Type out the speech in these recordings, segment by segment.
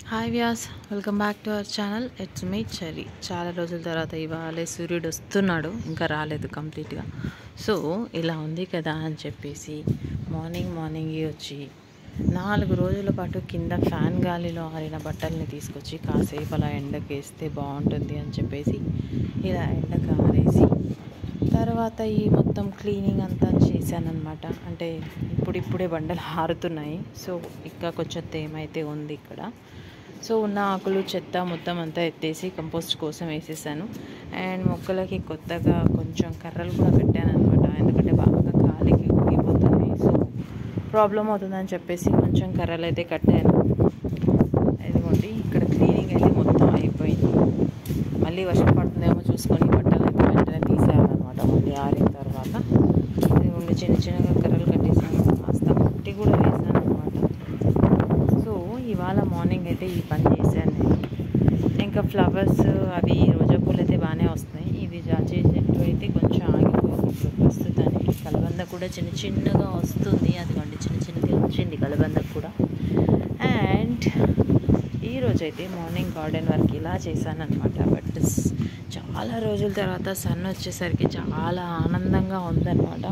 hi వ్యాస్ welcome back to our channel it's me Cherry చాలా రోజుల తర్వాత ఇవాళ సూర్యుడు వస్తున్నాడు ఇంకా రాలేదు కంప్లీట్గా సో ఇలా ఉంది కదా అని చెప్పేసి మార్నింగ్ మార్నింగ్ వచ్చి నాలుగు రోజుల పాటు కింద ఫ్యాన్ గాలిలో ఆరిన బట్టల్ని తీసుకొచ్చి కాసేపు అలా ఎండకేస్తే బాగుంటుంది అని చెప్పేసి ఇలా ఎండకు ఆరేసి తర్వాత ఈ మొత్తం క్లీనింగ్ అంతా చేశానన్నమాట అంటే ఇప్పుడిప్పుడే బండలు ఆరుతున్నాయి సో ఇంకా కొంచెం తేమైతే ఉంది ఇక్కడ సో ఉన్న ఆకులు చెత్త మొత్తం అంతా ఎత్తేసి కంపోస్ట్ కోసం వేసేసాను అండ్ మొక్కలకి కొత్తగా కొంచెం కర్రలు కూడా పెట్టాను అనమాట ఎందుకంటే బాగా గాలికి ఊగిపోతున్నాయి సో ప్రాబ్లం అవుతుందని చెప్పేసి కొంచెం కర్రలు అయితే కట్టాను ఇదిగోండి ఇక్కడ క్లీనింగ్ అయితే మొత్తం అయిపోయింది మళ్ళీ వర్షం పడుతుందేమో చూసుకొని బట్టలు అయితే వెంటనే తీసేయాలన్నమాట మళ్ళీ ఆరిన తర్వాత ఇదిగోండి చిన్న చిన్నగా కర్రలు కట్టేసాను కాస్త మట్టి కూడా వేసాను అనమాట సో ఇవాళ మార్నింగ్ అయితే ఈ పని చేశాను నేను ఇంకా ఫ్లవర్స్ అవి రోజా పూలు అయితే బాగానే వస్తున్నాయి ఇది జాజి చెట్టు అయితే కొంచెం ఆగిపోయింది ఇప్పుడు ప్రస్తుతానికి కలబంద కూడా చిన్న చిన్నగా వస్తుంది అదిగోండి చిన్న చిన్నది వచ్చింది కలబంద కూడా అండ్ ఈరోజు అయితే మార్నింగ్ గార్డెన్ వర్క్ ఇలా చేశానమాట బట్ చాలా రోజుల తర్వాత సన్ వచ్చేసరికి చాలా ఆనందంగా ఉందన్నమాట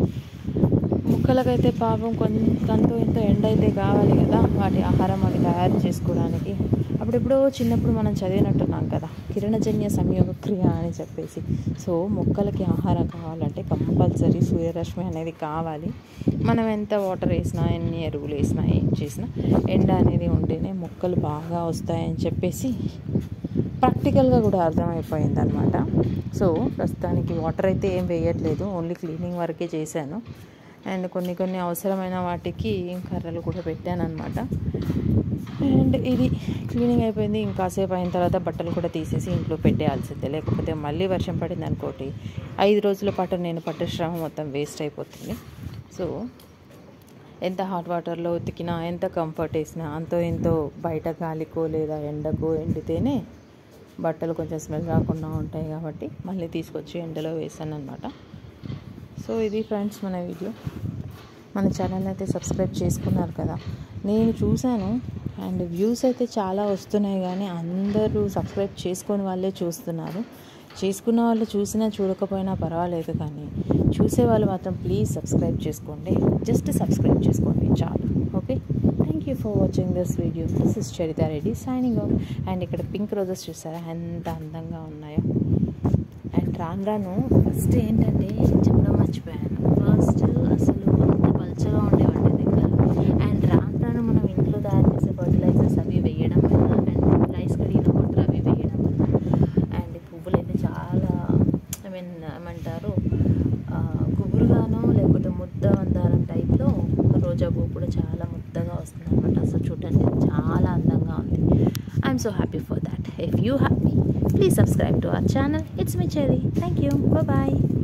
మొక్కలకైతే పాపం కొంతంతో ఇంత ఎండ అయితే కావాలి కదా వాటి ఆహారం అవి తయారు చేసుకోవడానికి అప్పుడెప్పుడో చిన్నప్పుడు మనం చదివినట్టున్నాం కదా కిరణజన్య సంయోగ క్రియ అని చెప్పేసి సో మొక్కలకి ఆహారం కావాలంటే కంపల్సరీ సూర్యరశ్మి అనేది కావాలి మనం ఎంత వాటర్ వేసినా ఎన్ని ఎరువులు వేసినా ఏం చేసినా ఎండ అనేది ఉంటేనే మొక్కలు బాగా వస్తాయని చెప్పేసి ప్రాక్టికల్గా కూడా అర్థమైపోయింది అనమాట సో ప్రస్తుతానికి వాటర్ అయితే ఏం వేయట్లేదు ఓన్లీ క్లీనింగ్ వరకే చేశాను అండ్ కొన్ని కొన్ని అవసరమైన వాటికి కర్రలు కూడా పెట్టాను అనమాట అండ్ ఇది క్లీనింగ్ అయిపోయింది ఇంకాసేపు అయిన తర్వాత బట్టలు కూడా తీసేసి ఇంట్లో పెట్టేయాల్సిందే లేకపోతే మళ్ళీ వర్షం పడింది అనుకోటి ఐదు రోజుల పాటు నేను పట్టు శ్రమ మొత్తం వేస్ట్ అయిపోతుంది సో ఎంత హాట్ వాటర్లో ఉతికినా ఎంత కంఫర్ట్ వేసినా అంతో ఎంతో బయట గాలికో లేదా ఎండకో ఎండితేనే బట్టలు కొంచెం స్మెల్ రాకుండా ఉంటాయి కాబట్టి మళ్ళీ తీసుకొచ్చి ఎండలో వేసాను అనమాట సో ఇది ఫ్రెండ్స్ మన వీడియో మన ఛానల్ అయితే సబ్స్క్రైబ్ చేసుకున్నారు కదా నేను చూశాను అండ్ వ్యూస్ అయితే చాలా వస్తున్నాయి కానీ అందరూ సబ్స్క్రైబ్ చేసుకొని వాళ్ళే చూస్తున్నారు చేసుకున్న వాళ్ళు చూసినా చూడకపోయినా పర్వాలేదు కానీ చూసే వాళ్ళు మాత్రం ప్లీజ్ సబ్స్క్రైబ్ చేసుకోండి జస్ట్ సబ్స్క్రైబ్ చేసుకోండి చాలు okay thank you for watching this video this is Charitha Reddy signing out and ఇక్కడ పింక్ రోజెస్ చూసారా ఎంత అందంగా ఉన్నాయో అండ్ రాను రాను ఫస్ట్ ఏంటంటే చెప్పడం మర్చిపోయాను ఫస్ట్ అసలు అంత పల్చగా ఉండేవండి దగ్గర అండ్ రాను రాను మనం ఇంట్లో తయారు చేసే ఫర్టిలైజర్స్ అవి వేయడం వల్ల అండ్ రైస్ కడిగిన వాటర్ అవి వేయడం వల్ల అండ్ పువ్వులు అయితే చాలా ఐ మీన్ ఏమంటారు గుబురుగానో లేకపోతే ముద్ద మందారం టైప్లో రోజా పువ్వు కూడా చాలా ముద్దగా వస్తుంది అనమాట అసలు చూడండి చాలా అందంగా ఉంది I'm so happy for that if you happy please subscribe to our channel it's me Cherry thank you bye